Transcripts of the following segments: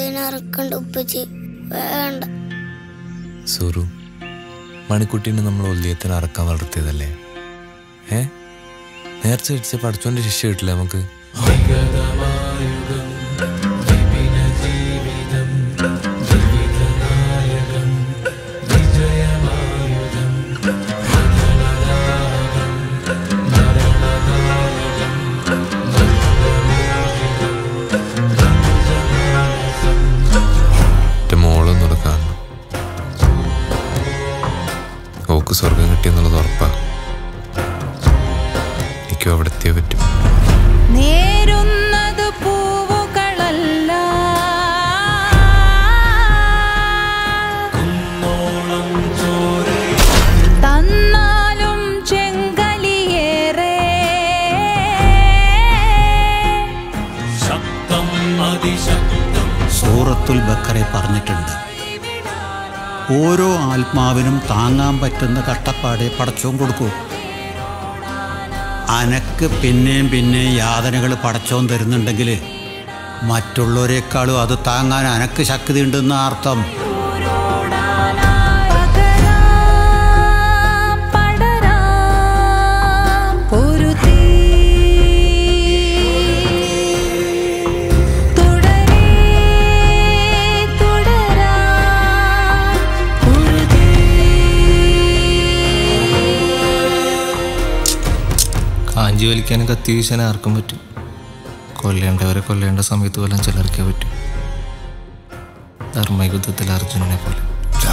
മണിക്കുട്ടീനെ ഇറക്കണ്ട ഉപ്പച്ചി വേണ്ട സുറു മണിക്കുട്ടീനെ നമ്മൾ ഒല്ലിയത്തിന് അറക്കാൻ വളർത്തിയതല്ലേ ഏ നേർച്ച വെച്ച് പഠിച്ചോണ്ട് ശിക്ഷ കിട്ടില്ല നമുക്ക് എൻ്റെ മോളൊന്നുകൂടെ കാണണം ഓക്ക് സ്വർഗം കിട്ടിയെന്നുള്ളത് ഉറപ്പാ എനിക്കും അവിടെ എത്തിയേ പറ്റും നേരുന്നത് പൂവുകളല്ല തന്നാലും ചെങ്കലിയേറെ സൂറത്തുൽ ബക്കറെ പറഞ്ഞിട്ടുണ്ട് ഓരോ ആത്മാവിനും താങ്ങാൻ പറ്റുന്ന കട്ടപ്പാടെ പടച്ചോൻ കൊടുക്കൂ അനക്ക് പിന്നെയും പിന്നെയും യാതനകൾ പടച്ചോൻ തരുന്നുണ്ടെങ്കിൽ മറ്റുള്ളവരെക്കാളും അത് താങ്ങാൻ അനക്ക് ശക്തി ഉണ്ടെന്ന അർത്ഥം പടരാം ഒരു തീ തുടരേ തുടരാം ഒരു തീ കാഞ്ചി വലിക്കാനും കത്തി വീശാനും ആർക്കും പറ്റും കൊല്ലേണ്ടവരെ കൊല്ലേണ്ട സമയത്ത് കൊല്ലാൻ ചിലർക്കേ പറ്റും ധർമ്മയുദ്ധത്തിൽ അർജുനനെ പോലെ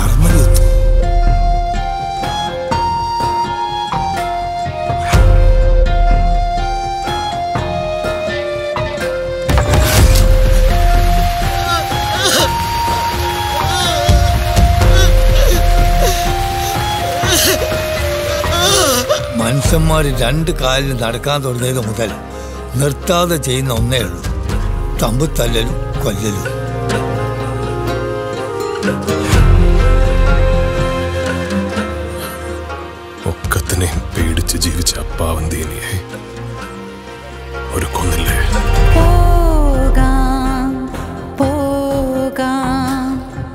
മനുഷ്യന്മാർ രണ്ട് കാലിൽ നടക്കാൻ തുടങ്ങിയത് മുതൽ നിർത്താതെ ചെയ്യുന്ന ഒന്നേ ഉള്ളൂ തമ്പുത്തല്ലലും കൊല്ലലും ഒക്കത്തിനെയും പേടിച്ച് ജീവിച്ച പാവന്തീനിയെ ഒരു കൊന്നില്ലേ പോകാം പോകാം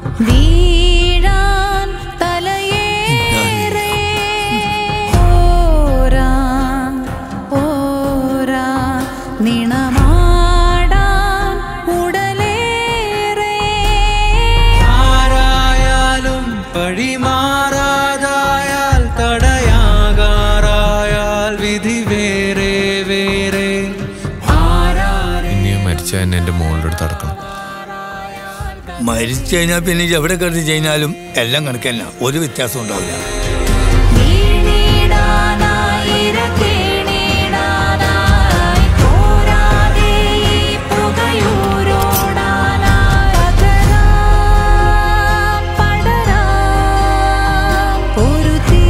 വീഴാൻ തലയേറെ ഓരാ ഓരാ നിണമാടാൻ ഉടലേറെ ആരായാലും പഴിമാറാതായാൽ തടയാകാറായാൽ വിധി വേറെ വേറെ ഇനിയും മരിച്ചാൽ എന്നെ എൻ്റെ മോളുടെ അടുത്ത് അടക്കണം മരിച്ചു കഴിഞ്ഞാൽ പിന്നെ ഇജ്ജ് എവിടെ കിടന്ന് കഴിഞ്ഞാലും എല്ലാം കണക്കല്ല ഒരു വ്യത്യാസം ഉണ്ടാവില്ല വീണിടാനായി ഇരക്കേണിടാനായി പോരാതെ ഈ പുകയൂരോടാനായി പകരാം പടരാം ഒരു തീ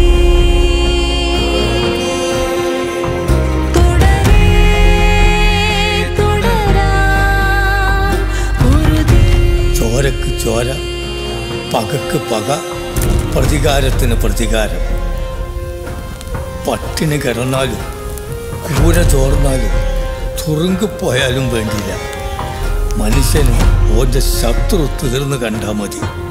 തുടരേ തുടരാം ഒരു തീ ചോരക്ക് ചോര പകക്ക് പക പ്രതികാരത്തിന് പ്രതികാരം പട്ടിണി കിടന്നാലും കൂര ചോർന്നാലും തുറുങ്ക് പോയാലും വേണ്ടില്ല മനുഷ്യന് ഓന്റെ ശത്രു തീർന്നു കണ്ടാൽ മതി